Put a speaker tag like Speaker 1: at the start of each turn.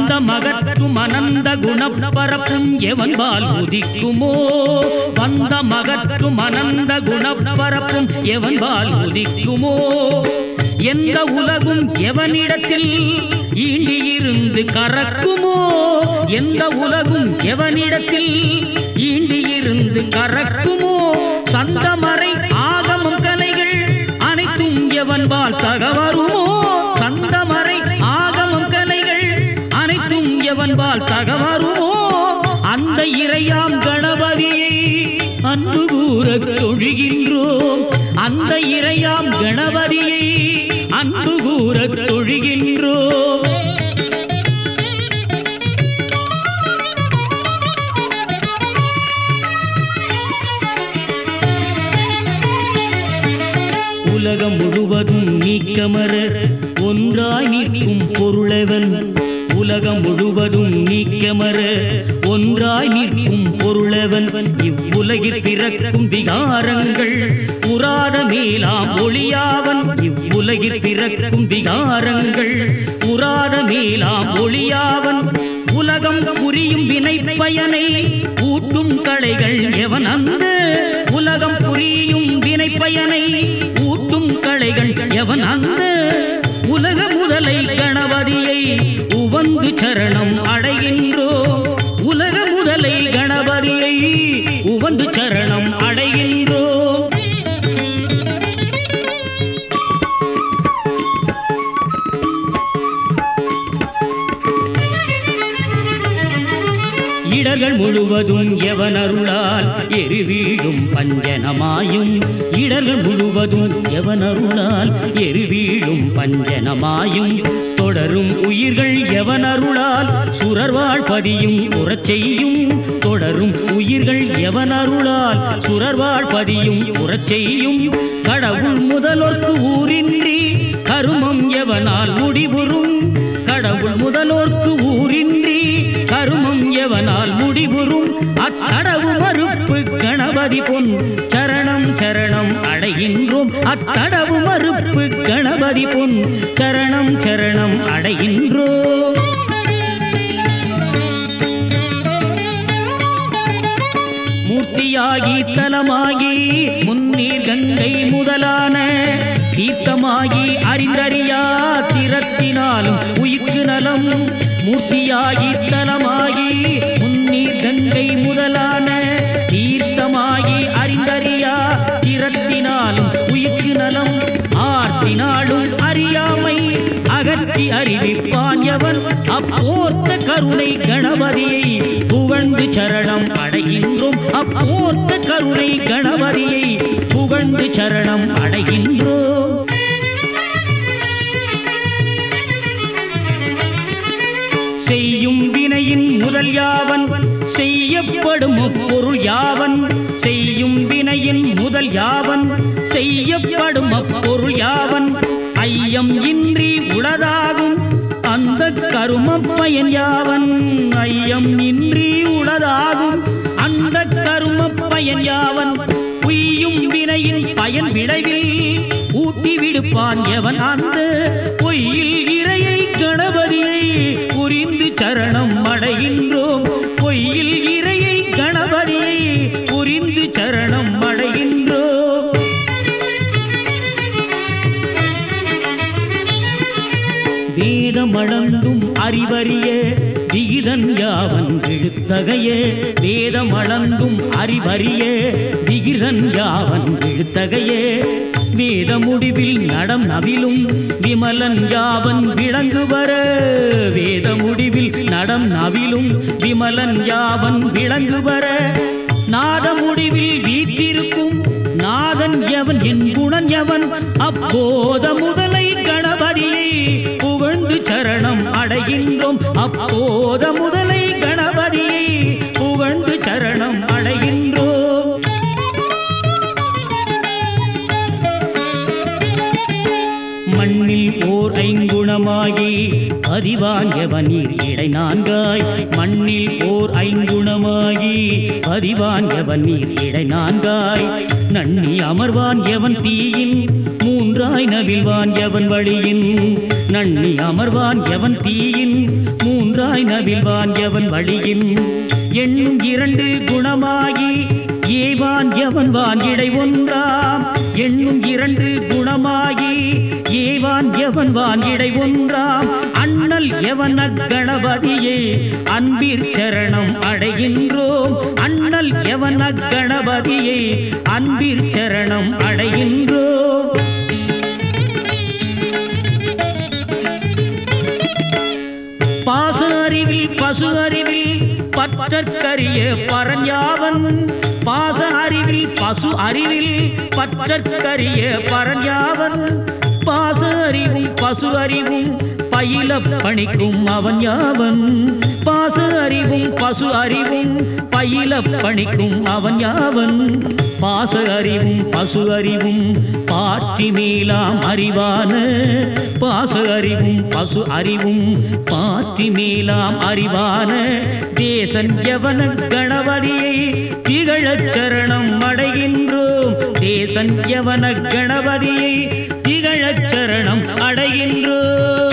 Speaker 1: பந்த மகற்றும் அனந்த குணப்பரப்பும் எவன்பால் உதிக்குமோ பந்த மகற்றும் அனந்த குணப்பரப்பும் எவன்பால் உதிக்குமோ எந்த உலகும் எவனிடத்தில் ஈண்டியிருந்து கறக்குமோ எந்த உலகும் எவனிடத்தில் ஈண்டியிருந்து கறக்குமோ சந்தமறை ஆகமம் கலைகள் அனைத்தும் எவன்பால் தகவருமோ சந்தமறை ஆகமம் கலைகள் அனைத்தும் எவன்பால் தகவருமோ அந்த இறையாம் கணபதியை அன்பு கூறத் தொழுகின்றோம் அந்த இறையாம் கணபதியை அன்பு கூறத் தொழுகின்றோம் உலகம் முழுவதும் நீக்கமர ஒன்றாய் நிற்கும் பொருளவன் உலகம் முழுவதும் நீக்கமர ஒன்றாய் நிற்கும் பொருளவன் இவ்வுலகில் பிறக்கும் விகாரங்கள் உராத மேலாம் ஒளியாவன் இவ்வுலகில் பிறக்கும் விகாரங்கள் உராத மேலாம் ஒளியாவன் உலகம் புரியும் வினை பயனை ஊட்டும் களைகள் எவன் அந்த உலகம் புரியும் வினை பயனை ஊட்டும் களைகள் எவன் அந்த உலக முதலை கணபதியை உவந்து சரணம் அடைகின்றோம் உலக முதலை கணபதியை உவந்து சரணம் அடைகின்றோம் இடர்கள் முழுவதும் எவன் அருளால் எரிவீழும் பஞ்சனமாயும் இடர்கள் முழுவதும் எவன் அருளால் எரிவீழும் பஞ்சனமாயும் தொடரும் உயிர்கள் எவன் அருளால் சுரர்வாழ் பதியும் உறச் செய்யும் தொடரும் உயிர்கள் எவன் அருளால் சுரர்வாழ் பதியும் உறச் செய்யும் கடவுள் முதலோர்க்கு ஊரின்றி கருமம் எவனால் முடிவுறும் கடவுள் முதலோர்க்கு ஊரின்றி கருமம் எவனால் முடிவுறும் அத்தடவு மறுப்பு கணபதி பொன் சரணம் சரணம் அடைகின்றோம் அத்தடவு மறுப்பு கணபதி பொன் சரணம் சரணம் அடைகின்றோம் மூர்த்தியாகி தலமாகி முன்னீர் கங்கை முதலான தீர்த்தமாகி அறிந்தறியா திறத்தினாலும் உயிர்க்கு நலம் மூர்த்தியாகி தலமாகி முன்னீர் கங்கை முதலான தீர்த்தமாகி அறிந்தறியா திறத்தினாலும் உயிர்க்கு நலம் ஆர்த்தினாலும் அறியாமை அகற்றி அறிவிப்பான் எவன் அப்போர்த்த கருணை கணபதியை புகழ்ந்து சரணம் அடைகின்றோம் அப்போர்த்த கருணை கணபதியை புகழ்ந்து சரணம் அடைகின்றோம் செய்யும் வினையின் முதல் யாவன் செய்யப்படும் அப்பொருள் யாவன் செய்யும் வினையின் முதல் யாவன் செய்யப்படும் அப்பொருள் யாவன் ஐயம் இன்றி உளதாகும் அந்த கரும பயன் யாவன் ஐயம் இன்றி உளதாகும் அந்த கரும பயன் யாவன் உய்யும் வினையின் பயன் விளைவில் ஊட்டி விடுப்பான் எவன் அந்த பொய்யில் இறையை கணபதியை புரிந்து சரணம் அடைகின்றோம் பொய்யில் இறையை கணபதியை புரிந்து சரணம் அடைகின்றோம் வேதமளந்தும் அறிவறிய விகிதன் யாவன் எழுத்தகைய வேதமளந்தும் அறிவறிய விகிதன் யாவன் எழுத்தகைய வேத முடிவில் நடம் நவிலும் விமலன் யாவன் விளங்கு வர வேத முடிவில் நடம் நவிலும் விமலன் யாவன் விளங்கு வர நாத முடிவில் வீற்றிருக்கும் நாதன் எவன் என் குணன் எவன் அப்போத முதலை கணபதியை புகழ்ந்து சரணம் அடைகின்றோம் அப்போத முதலை கணபதியை புகழ்ந்து சரணம் அடைகின்றோம் மண்ணில் ஓர் ஐங்குணமாகி பதிவான் எவனீர் இடை நான்காய் மண்ணில் ஓர் ஐங்குணமாகி பதிவான் எவனீர் இடை நான்காய் நன்னி அமர்வான் எவன் தீயின் மூன்றாய் நவில்வான் எவன் வழியின் நன்னி அமர்வான் எவன் தீயின் மூன்றாய் நவில்வான் எவன் வழியில் எண்ணும் இரண்டு குணமாகி ஏவான் எவன் வான் இடை ஒன்றாம் எண்ணும் இரண்டு குணமாகி ஏவான் எவன் வான் இடை ஒன்றாம் அண்ணல் எவன் கணபதியே அன்பிற் சரணம் அடைகின்றோம் அண்ணல் எவன் கணபதியே அன்பிற் சரணம் அடைகின்றோம் பாச அறிவில் பசு அறிவில் பற்றற்கரிய பரஞ்யாவன் பாச அறிவில் பசு அறிவில் பற்றற்கரிய பரஞ்யாவன் பாச அறிவும் பசு அறிவும் பயில பணிக்கும் அவன் யாவன் பாச அறிவும் பசு அறிவும் பயில பணிக்கும் அவன் யாவன் பாச அறிவும் பசு அறிவும் பாற்றி மேலாம் அறிவான பாச அறிவும் பசு அறிவும் பாற்றி மேலாம் அறிவான தேசன் எவன கணபதியை திகழச் சரணம் அடைகின்றோம் தேசன் எவன கணபதியை திகழச் சரணம் அடைகின்றோம்